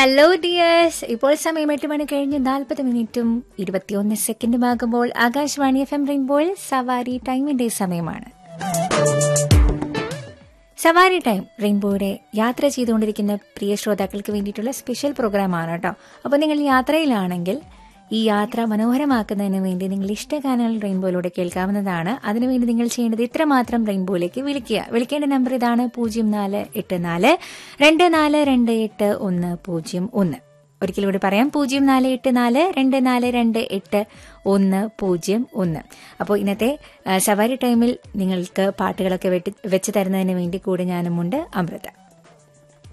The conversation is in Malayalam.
ഹലോ ഡിയേഴ്സ് ഇപ്പോൾ സമയം എട്ട് മണി കഴിഞ്ഞ് നാൽപ്പത് മിനിറ്റും ഇരുപത്തിയൊന്ന് സെക്കൻഡും ആകുമ്പോൾ ആകാശവാണി എഫ് എം റെയിൻബോൾ സവാരി ടൈമിന്റെ സമയമാണ് സവാരി ടൈം റെയിൻബോയുടെ യാത്ര ചെയ്തുകൊണ്ടിരിക്കുന്ന പ്രിയ ശ്രോതാക്കൾക്ക് വേണ്ടിയിട്ടുള്ള സ്പെഷ്യൽ പ്രോഗ്രാമാണ് കേട്ടോ അപ്പോൾ നിങ്ങൾ യാത്രയിലാണെങ്കിൽ ഈ യാത്ര മനോഹരമാക്കുന്നതിന് വേണ്ടി നിങ്ങൾ ഇഷ്ടഗാനങ്ങൾ റെയിൻബോയിലൂടെ കേൾക്കാവുന്നതാണ് അതിനുവേണ്ടി നിങ്ങൾ ചെയ്യേണ്ടത് ഇത്രമാത്രം റെയിൻബോയിലേക്ക് വിളിക്കുക വിളിക്കേണ്ട നമ്പർ ഇതാണ് പൂജ്യം നാല് എട്ട് നാല് രണ്ട് നാല് രണ്ട് എട്ട് ഒന്ന് പൂജ്യം ഒന്ന് ഒരിക്കൽ കൂടി പറയാം പൂജ്യം നാല് എട്ട് നാല് രണ്ട് നാല് രണ്ട് എട്ട് ഒന്ന് പൂജ്യം ഒന്ന് അപ്പോൾ ഇന്നത്തെ ആ, സവാരി ടൈമിൽ നിങ്ങൾക്ക് പാട്ടുകളൊക്കെ വെട്ടി വെച്ച് തരുന്നതിന് വേണ്ടി കൂടെ ഞാനുമുണ്ട് അമൃത